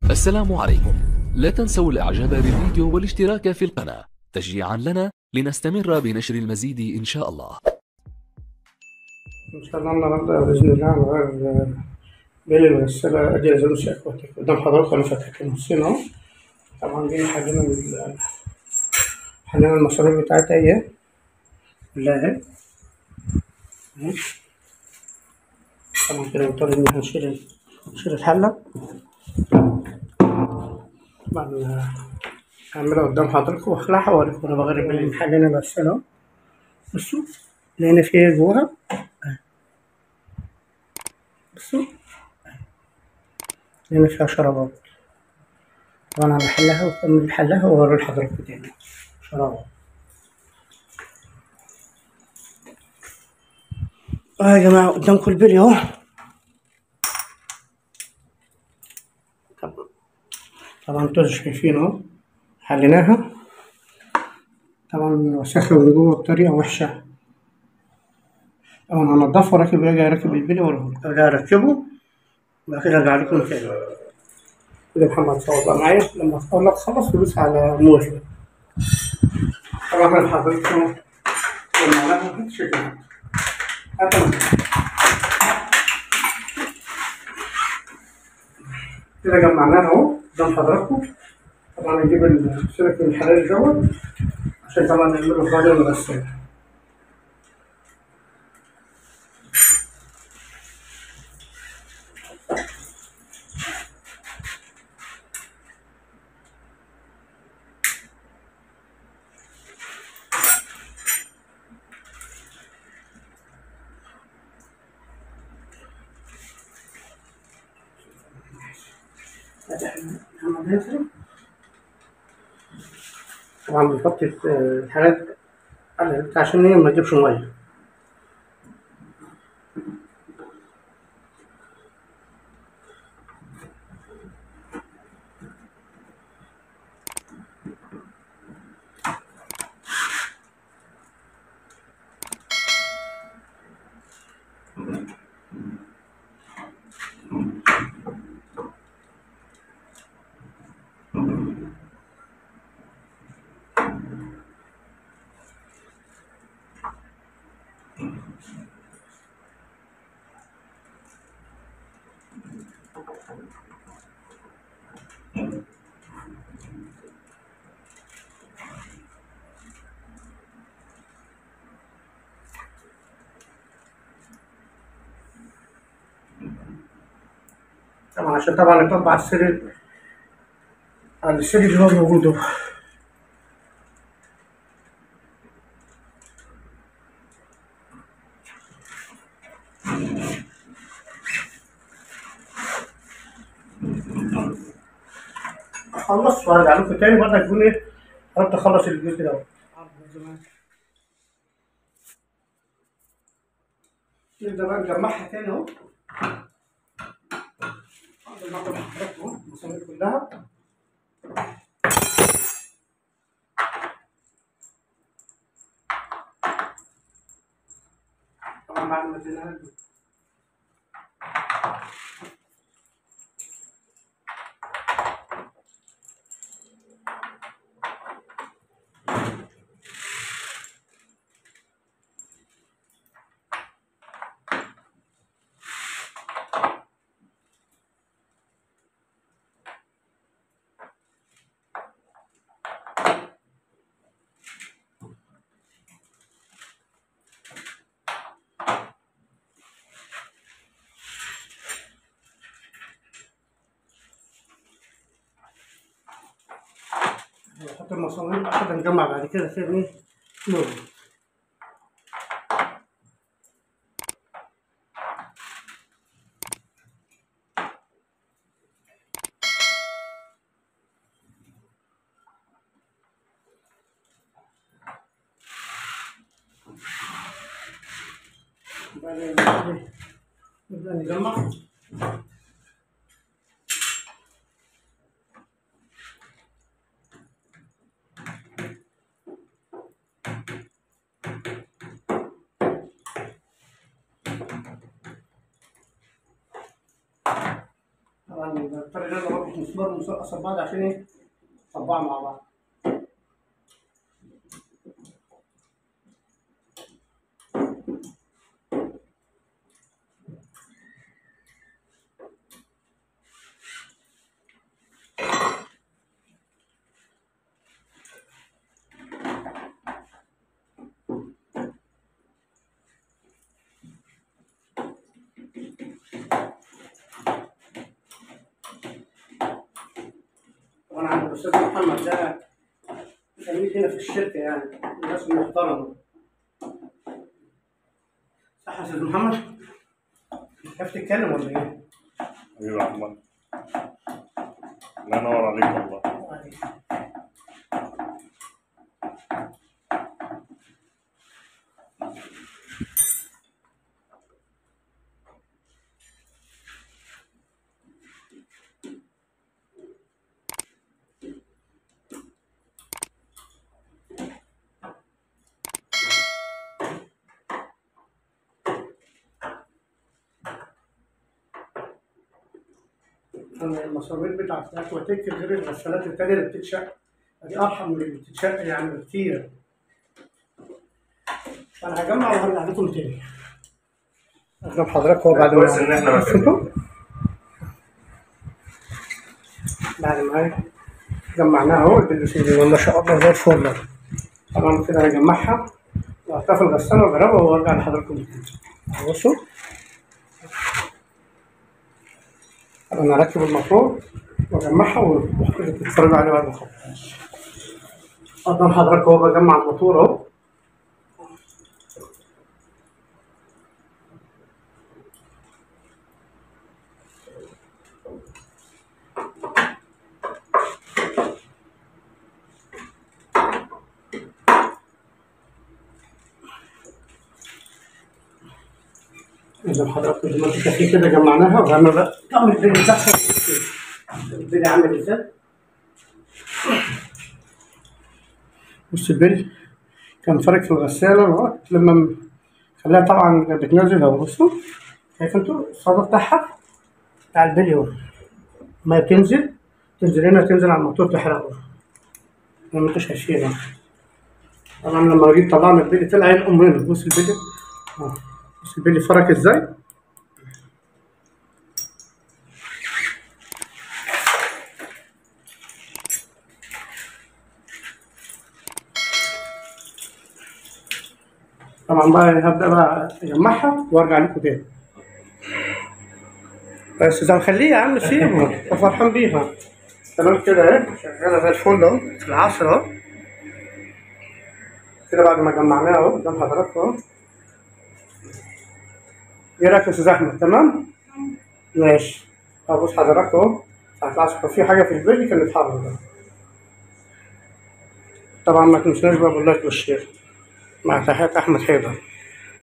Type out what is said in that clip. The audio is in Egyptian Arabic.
السلام عليكم لا تنسوا الاعجاب بالفيديو والاشتراك في القناة تشجيعا لنا لنستمر بنشر المزيد ان شاء الله إن شاء الله النهاردة بإذن الله هنغير بين المغسلة أدي أزال أخواتك قدام حضرتك أنا فاتح المصين أهو طبعا دي حلينا ال- حلينا المصاريف بتاعتها أهي كلها أهي أهي. طبعا كده مضطر إن إحنا نشيل نشيل الحلة طبعا هعملها قدام حضرتك وأخلعها وأوريكم أنا بغير بين حلينا المغسلة أهو بصوا لقينا في إيه جواها بصوا هنا فيها شرابات طبعا أنا بحلها وأكمل بحلها وأوري لحضراتكم تاني شرابات اه يا جماعة قدامكم البلي اهو طب- طبعا انتوا شايفين اهو حليناها طبعا وسخة من جوه بطريقة وحشة طبعا هنضفه راكب راجع راكب البلي وأوريهولكم. ارجع اركبه وبعد كده ارجع لكم تاني كده محمد صور بقى معايا لما اقول لك خلص دوس على موافق طبعا احنا حضرتكم لما عملنا هات شكل هات كده جمعناها اهو قدام حضراتكم طبعا نجيب السلك من الحلال دوت عشان طبعا نعمله خالي ونغسله طبعا بنحط الحاجات على- عشان هي ما تجيبش ميه طبعا عشان طبعا نطبق على السرير على السرير اللي هو موجود اهو. اخلص وارجع لكم تاني برضه يكون ايه قربت اخلص الجزء ده نبدا بقى نجمعها تاني اهو نضرب حضراتكم اهو المسامير كلها طبعا بعد ما اديناها نحط المسامير بعد كده نجمع بعد كده فين ايه نور بعدين نبدأ نجمع طبعا بضطر ان انا بربط مسمار ومسمار قصاد بعض عشان ايه يطبقوا مع بعض وانا عند الاستاذ محمد ده زميل هنا في الشركه يعني الناس المحترمه صح يا استاذ محمد؟ كيف تتكلم ولا ايه؟ حبيبي احمد الله ينور عليك والله أنا المصامير بتاعت الاكواتيك غير الغسالات التانية اللي بتتشق دي ارحم من اللي بتتشق يعني بكتير فانا هجمع وهرجع لكم تاني قدام حضرتك هو بعد ما كويس إن إحنا ما بصوا. بعد ما جمعناها اهو البلوسين ما شاء الله زي الفل طبعا كده هجمعها واحطها في الغسالة واجربها وارجع لحضراتكم تاني بصوا انا اركب الموتور واجمعها وتتفرجوا عليها بعد ما اخلص قدام حضرتك اهو بجمع الموتور اهو زي ما حضراتكم زي ما انتم شايفين كده جمعناها وعملنا بقى طعم البيلي بتاعها البيلي عامل ازاي بص البيلي كان فارق في الغسالة لغاية لما م- خلاها طبعا بتنزل اهو بصوا شايف انتوا الصدى بتاعها بتاع البيلي اهو ما بتنزل تنزل هنا تنزل على الموتور تحرقه زي ما انتوا شايفين اهو طبعا لما جيت طلعنا البيلي طلع ينقم هنا بص البيلي اهو بص البيلي فرق ازاي طبعا بقى هبدا بقى اجمعها وارجع لكم تاني بس ده مخليه يا عم سيبه انت فرحان بيها تمام كده اهي شغاله زي الفل اهو في العصر اهو كده بعد ما جمعناها اهو قدام حضراتكم اهو ايه رايك يا استاذ احمد تمام؟ ماشي اهو بص حضراتكم اهو ساعة العصر كان في حاجه في الفيديو كانت اتحركت طبعا ما تنسوناش بقى باللايك والشير مع تحيات احمد حيدر